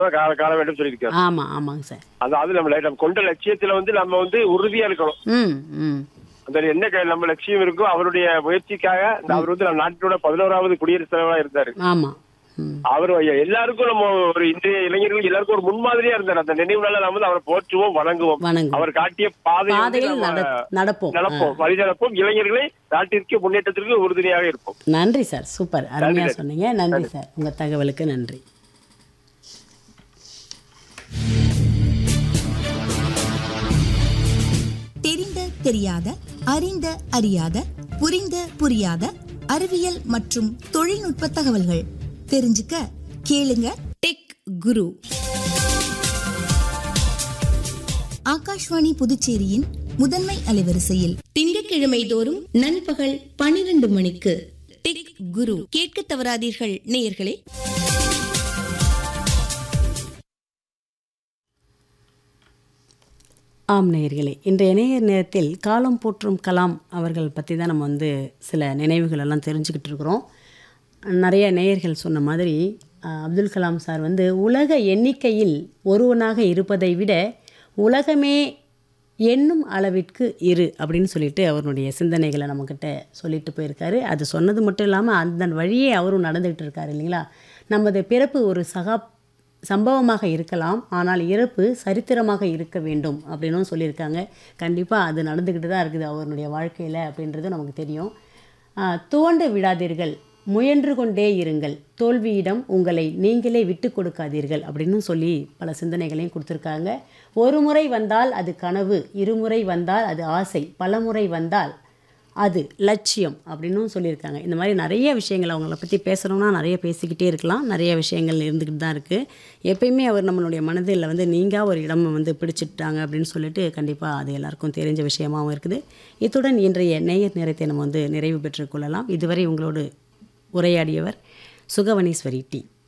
கால காண வேண்டும் சொல்லியிருக்காரு ஆமாம் ஆமாங்க சார் அதாவது நம்ம லை- நம்ம கொண்ட லட்சியத்துல வந்து நம்ம வந்து உறுதியா இருக்கணும் ம் ம் அந்த என்ன க- நம்ம லட்சியம் இருக்கோ அவருடைய முயற்சிக்காக இந்த அவர் வந்து நம்ம நாட்டோட பதினோராவது குடியரசுத் தலைவரா இருந்தாரு ஆமாம் ம் அவர் எல்லாருக்கும் நம்ம ஒரு இன்றைய இளைஞர்கள் எல்லாருக்கும் ஒரு முன்மாதிரியா இருந்தார் அந்த நினைவுனால நம்ம வந்து அவரை போற்றுவோம் வணங்குவோம் வணங்குவோம் அவர் காட்டிய பாதையை வந்து பாதையில் நம்ம நட நடப்போம் நடப்போம் வழி நடப்போம் இளைஞர்களை நாட்டிற்கு முன்னேற்றத்திற்கு உறுதுணையாக இருப்போம் நன்றி சார் சூப்பர் அருமையாக நன்றி. சொன்னீங்க நன்றி சார் உங்கள் தகவலுக்கு நன்றி தெரிந்த தெரியாத அறிந்த அறியாத புரிந்த புரியாத அறிவியல் மற்றும் தொழில்நுட்ப தகவல்கள் தெரிஞ்சுக்க கேளுங்க டெக் குரு ஆகாஷ்வாணி புதுச்சேரியின் முதன்மை அலைவரிசையில் திங்கட்கிழமை தோறும் நண்பகல் பனிரெண்டு மணிக்கு டெக் குரு கேட்க தவறாதீர்கள் நேயர்களே ஆம் நேயர்களே இன்றைய நேயர் நேரத்தில் காலம் போற்றும் கலாம் அவர்கள் பற்றி தான் நம்ம வந்து சில நினைவுகள் எல்லாம் தெரிஞ்சுக்கிட்டு இருக்கிறோம் நிறைய நேயர்கள் சொன்ன மாதிரி அஹ், அப்துல் கலாம் சார் வந்து உலக எண்ணிக்கையில் ஒருவனாக இருப்பதை விட உலகமே எண்ணும் அளவிற்கு இரு அப்படின்னு சொல்லிட்டு அவருடைய சிந்தனைகளை நம்மக்கிட்ட சொல்லிட்டு போயிருக்காரு அது சொன்னது மட்டும் இல்லாமல் அந்த வழியே அவரும் நடந்துக்கிட்டு இருக்காரு இல்லைங்களா நமது பிறப்பு ஒரு சகா சம்பவமாக இருக்கலாம் ஆனால் இறப்பு சரித்திரமாக இருக்க வேண்டும் அப்படின்னும் சொல்லியிருக்காங்க கண்டிப்பாக அது நடந்துக்கிட்டு தான் இருக்குது அவருடைய வாழ்க்கையில் அப்படின்றது நமக்கு தெரியும் ஆஹ், துவண்டு விடாதீர்கள் முயன்று கொண்டே இருங்கள் தோல்வியிடம் உங்களை நீங்களே விட்டு கொடுக்காதீர்கள் அப்படின்னு சொல்லி பல சிந்தனைகளையும் கொடுத்துருக்காங்க ஒரு முறை வந்தால் அது கனவு இருமுறை வந்தால் அது ஆசை பலமுறை வந்தால் அது லட்சியம் அப்படின்னும் சொல்லியிருக்காங்க இந்த மாதிரி நிறைய விஷயங்கள் அவங்கள பற்றி பேசணும்னா நிறைய பேசிக்கிட்டே இருக்கலாம் நிறைய விஷயங்கள் இருந்துக்கிட்டு தான் இருக்குது எப்பயுமே அவர் நம்மளுடைய மனதில் வந்து நீங்கள் ஒரு இடம் வந்து பிடிச்சிட்டாங்க அப்படின்னு சொல்லிட்டு கண்டிப்பாக அது எல்லாருக்கும் தெரிஞ்ச விஷயமாகவும் இருக்குது இத்துடன் இன்றைய நேயர் நேரத்தை நம்ம வந்து நிறைவு பெற்றுக்கொள்ளலாம் இதுவரை உங்களோடு உரையாடியவர் சுகவனீஸ்வரி டி